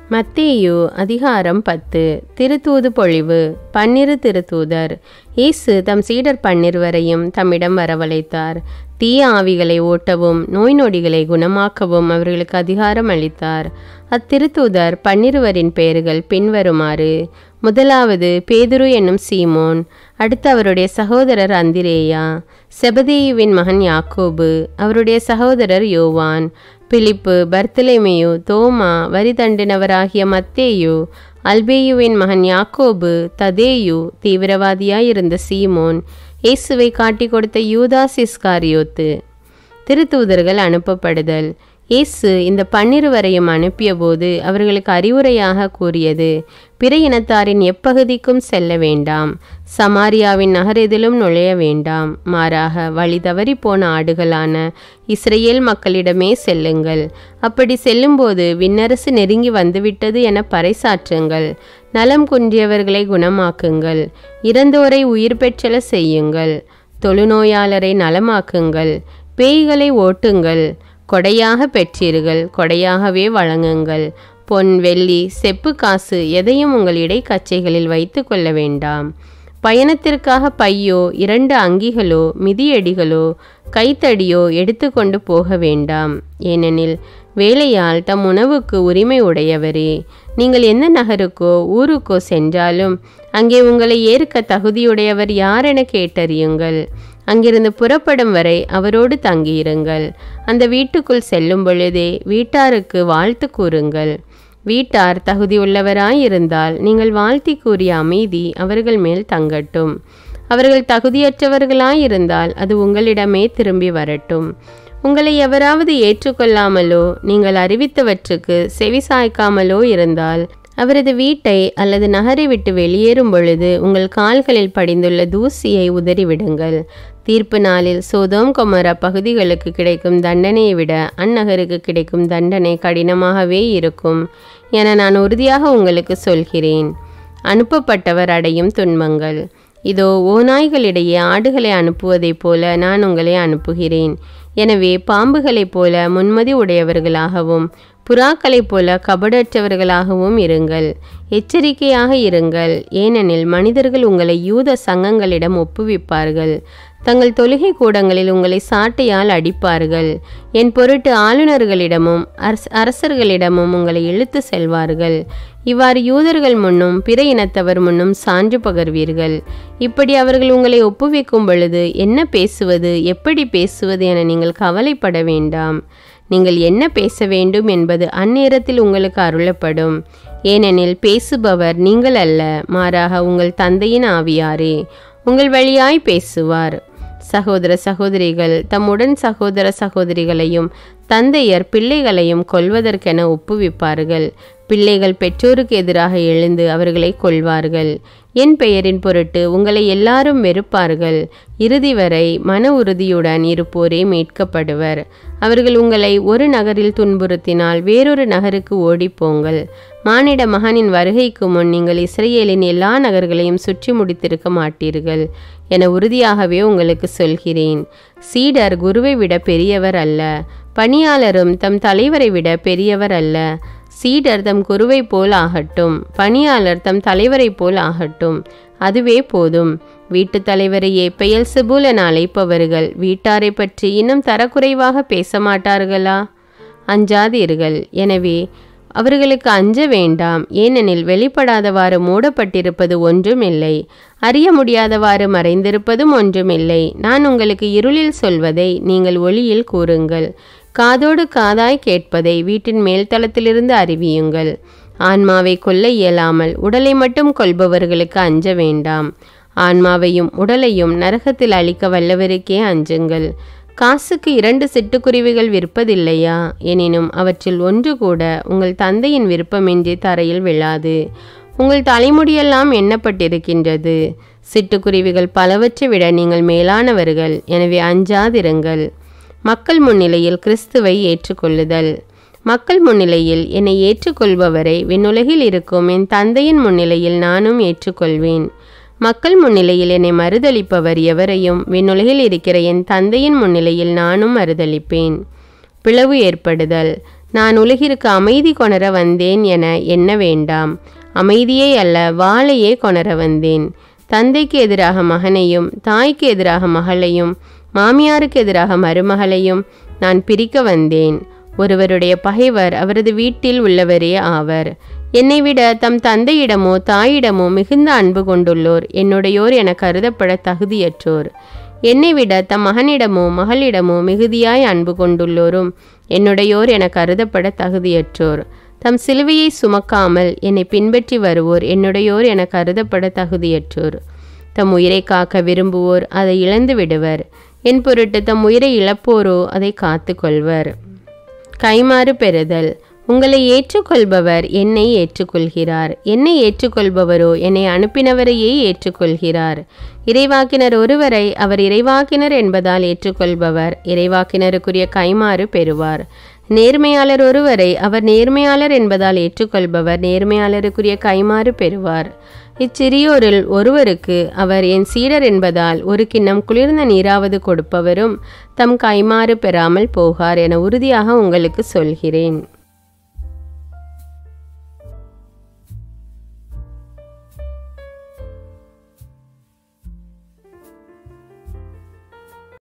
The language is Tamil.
மத்தேயு அதிகாரம் பத்து திருத்தூது பொழிவு பன்னிரு திருத்தூதர் இயேசு தம் சீடர் பன்னிருவரையும் தம்மிடம் வரவழைத்தார் தீய ஆவிகளை ஓட்டவும் நோய் நொடிகளை குணமாக்கவும் அவர்களுக்கு அதிகாரம் அளித்தார் அத்திருத்தூதர் பன்னிருவரின் பெயர்கள் பின்வருமாறு முதலாவது பேதுரு என்னும் சீமோன் அடுத்து அவருடைய சகோதரர் அந்திரேயா செபதேயுவின் மகன் யாக்கோபு அவருடைய சகோதரர் யோவான் பிலிப்பு பர்த்தலேமேயு தோமா வரி தண்டினவராகிய மத்தேயு அல்பேயுவின் மகன் யாக்கோபு ததேயு தீவிரவாதியாயிருந்த சீமோன் இயேசுவை காட்டிக் கொடுத்த யூதாஸ் இஸ்காரியோத்து திருத்தூதர்கள் அனுப்பப்படுதல் இயேசு இந்த பன்னிருவரையும் அனுப்பியபோது அவர்களுக்கு அறிவுரையாக கூறியது பிற இனத்தாரின் எப்பகுதிக்கும் செல்ல வேண்டாம் சமாரியாவின் நகரெதிலும் நுழைய வேண்டாம் மாறாக வழி தவறி போன ஆடுகளான இஸ்ரேல் மக்களிடமே செல்லுங்கள் அப்படி செல்லும்போது விண்ணரசு நெருங்கி வந்துவிட்டது என பறைசாற்றுங்கள் நலம் குன்றியவர்களை குணமாக்குங்கள் இறந்தோரை உயிர் பெற்றல செய்யுங்கள் தொழுநோயாளரை நலமாக்குங்கள் பேய்களை ஓட்டுங்கள் கொடையாக பெற்றீர்கள் கொடையாகவே வழங்குங்கள் பொன் வெள்ளி செப்பு காசு எதையும் உங்கள் இடைக்கச்சைகளில் வைத்து கொள்ள வேண்டாம் பயணத்திற்காக பையோ இரண்டு அங்கிகளோ மிதியடிகளோ கைத்தடியோ எடுத்துக்கொண்டு போக வேண்டாம் ஏனெனில் வேலையால் தம் உணவுக்கு உரிமை உடையவரே நீங்கள் எந்த நகருக்கோ ஊருக்கோ சென்றாலும் அங்கே உங்களை ஏற்க தகுதியுடையவர் யாரென கேட்டறியுங்கள் அங்கிருந்து புறப்படும் வரை அவரோடு தங்கியிருங்கள் அந்த வீட்டுக்குள் செல்லும் பொழுதே வீட்டாருக்கு வாழ்த்து கூறுங்கள் வீட்டார் தகுதியுள்ளவராயிருந்தால் நீங்கள் வாழ்த்தி கூறிய அமைதி அவர்கள் மேல் தங்கட்டும் அவர்கள் தகுதியற்றவர்களாயிருந்தால் அது உங்களிடமே திரும்பி வரட்டும் உங்களை எவராவது ஏற்றுக்கொள்ளாமலோ நீங்கள் அறிவித்தவற்றுக்கு செவி சாய்க்காமலோ இருந்தால் அவரது வீட்டை அல்லது நகரை விட்டு வெளியேறும் பொழுது உங்கள் கால்களில் படிந்துள்ள தூசியை உதறிவிடுங்கள் தீர்ப்பு நாளில் சோதோம் கொமரா பகுதிகளுக்கு கிடைக்கும் தண்டனையை விட அந்நகருக்கு கிடைக்கும் தண்டனை கடினமாகவே இருக்கும் என நான் உறுதியாக உங்களுக்கு சொல்கிறேன் அனுப்பப்பட்டவர் அடையும் துன்பங்கள் இதோ ஓநாய்களிடையே ஆடுகளை அனுப்புவதைப் போல நான் உங்களை அனுப்புகிறேன் எனவே பாம்புகளைப் போல முன்மதி உடையவர்களாகவும் புறாக்களைப் போல கபடற்றவர்களாகவும் இருங்கள் எச்சரிக்கையாக இருங்கள் ஏனெனில் மனிதர்கள் உங்களை யூத சங்கங்களிடம் ஒப்புவிப்பார்கள் தங்கள் தொழுகை கூடங்களில் உங்களை சாட்டையால் அடிப்பார்கள் என் பொருட்டு ஆளுநர்களிடமும் அரச அரசர்களிடமும் உங்களை இழுத்து செல்வார்கள் இவ்வாறு யூதர்கள் முன்னும் பிற இனத்தவர் முன்னும் சான்று பகர்வீர்கள் இப்படி அவர்கள் உங்களை ஒப்புவிக்கும் பொழுது என்ன பேசுவது எப்படி பேசுவது என நீங்கள் கவலைப்பட வேண்டாம் நீங்கள் என்ன பேச வேண்டும் என்பது அந்நேரத்தில் உங்களுக்கு அருளப்படும் ஏனெனில் பேசுபவர் நீங்கள் அல்ல மாறாக உங்கள் தந்தையின் ஆவியாரே உங்கள் வழியாய் பேசுவார் சகோதர சகோதரிகள் தம்முடன் சகோதர சகோதரிகளையும் தந்தையர் பிள்ளைகளையும் கொல்வதற்கென ஒப்புவிப்பார்கள் பிள்ளைகள் பெற்றோருக்கு எதிராக எழுந்து அவர்களை கொள்வார்கள் என் பெயரின் பொருட்டு உங்களை எல்லாரும் வெறுப்பார்கள் இறுதி வரை மன உறுதியுடன் இருப்போரே மீட்கப்படுவர் அவர்கள் உங்களை ஒரு நகரில் துன்புறுத்தினால் வேறொரு நகருக்கு ஓடிப்போங்கள் மானிட மகனின் வருகைக்கு முன் நீங்கள் இஸ்ரேலின் எல்லா நகர்களையும் சுற்றி முடித்திருக்க மாட்டீர்கள் என உறுதியாகவே உங்களுக்கு சொல்கிறேன் சீடர் குருவை விட பெரியவர் அல்ல பணியாளரும் தம் தலைவரை விட பெரியவர் அல்ல சீடர் தம் குருவை போல் ஆகட்டும் பணியாளர் தம் தலைவரை போல் ஆகட்டும் அதுவே போதும் வீட்டு தலைவரையே பெயல் சிபுல் என அழைப்பவர்கள் வீட்டாரை பற்றி இன்னும் தரக்குறைவாக பேச மாட்டார்களா அஞ்சாதீர்கள் எனவே அவர்களுக்கு அஞ்ச வேண்டாம் ஏனெனில் வெளிப்படாதவாறு மூடப்பட்டிருப்பது ஒன்றுமில்லை அறிய முடியாதவாறு மறைந்திருப்பதும் ஒன்றுமில்லை நான் உங்களுக்கு இருளில் சொல்வதை நீங்கள் ஒளியில் கூறுங்கள் காதோடு காதாய் கேட்பதை வீட்டின் மேல்தளத்திலிருந்து அறிவியுங்கள் ஆன்மாவை கொல்ல இயலாமல் உடலை மட்டும் கொல்பவர்களுக்கு அஞ்ச வேண்டாம் ஆன்மாவையும் உடலையும் நரகத்தில் அழிக்க வல்லவருக்கே அஞ்சுங்கள் காசுக்கு இரண்டு சிட்டுக்குருவிகள் விற்பதில்லையா எனினும் அவற்றில் ஒன்று கூட உங்கள் தந்தையின் விருப்பமின்றி தரையில் விழாது உங்கள் தலைமுடியெல்லாம் எண்ணப்பட்டிருக்கின்றது சிட்டுக்குருவிகள் பலவற்றை விட நீங்கள் மேலானவர்கள் எனவே அஞ்சாதிருங்கள் மக்கள் முன்னிலையில் கிறிஸ்துவை ஏற்றுக்கொள்ளுதல் மக்கள் முன்னிலையில் என்னை ஏற்றுக்கொள்பவரை விண்ணுலகில் இருக்கும் என் தந்தையின் முன்னிலையில் நானும் ஏற்றுக்கொள்வேன் மக்கள் முன்னிலையில் என்னை மறுதளிப்பவர் எவரையும் விண்ணுலகில் இருக்கிற என் தந்தையின் முன்னிலையில் நானும் மறுதளிப்பேன் பிளவு ஏற்படுதல் நான் உலகிற்கு அமைதி கொணர வந்தேன் என எண்ண வேண்டாம் அமைதியே அல்ல வாளையே கொணர வந்தேன் தந்தைக்கு எதிராக மகனையும் தாய்க்கு எதிராக மகளையும் மாமியாருக்கு எதிராக மருமகளையும் நான் பிரிக்க வந்தேன் ஒருவருடைய பகைவர் அவரது வீட்டில் உள்ளவரே ஆவர் என்னை விட தம் தந்தையிடமோ தாயிடமோ மிகுந்த அன்பு கொண்டுள்ளோர் என்னுடையோர் என கருதப்பட தகுதியற்றோர் என்னை விட தம் மகனிடமோ மகளிடமோ மிகுதியாய் அன்பு கொண்டுள்ளோரும் என்னுடையோர் என கருதப்பட தகுதியற்றோர் தம் சிலுவையை சுமக்காமல் என்னை பின்பற்றி வருவோர் என்னுடையோர் என கருதப்பட தகுதியற்றோர் தம் உயிரை காக்க விரும்புவோர் அதை இழந்து விடுவர் என் பொருட்டு தம் உயிரை இழப்போரோ அதை காத்து கொள்வர் கைமாறு பெறுதல் உங்களை ஏற்றுக்கொள்பவர் என்னை ஏற்றுக்கொள்கிறார் என்னை ஏற்றுக்கொள்பவரோ என்னை அனுப்பினவரையே ஏற்றுக்கொள்கிறார் இறைவாக்கினர் ஒருவரை அவர் இறைவாக்கினர் என்பதால் ஏற்றுக்கொள்பவர் இறைவாக்கினருக்குரிய கைமாறு பெறுவார் நேர்மையாளர் ஒருவரை அவர் நேர்மையாளர் என்பதால் ஏற்றுக்கொள்பவர் நேர்மையாளருக்குரிய கைமாறு பெறுவார் இச்சிறியோரில் ஒருவருக்கு அவர் என் சீடர் என்பதால் ஒரு கிண்ணம் குளிர்ந்த நீராவது கொடுப்பவரும் தம் கைமாறு பெறாமல் போகார் என உறுதியாக உங்களுக்கு சொல்கிறேன்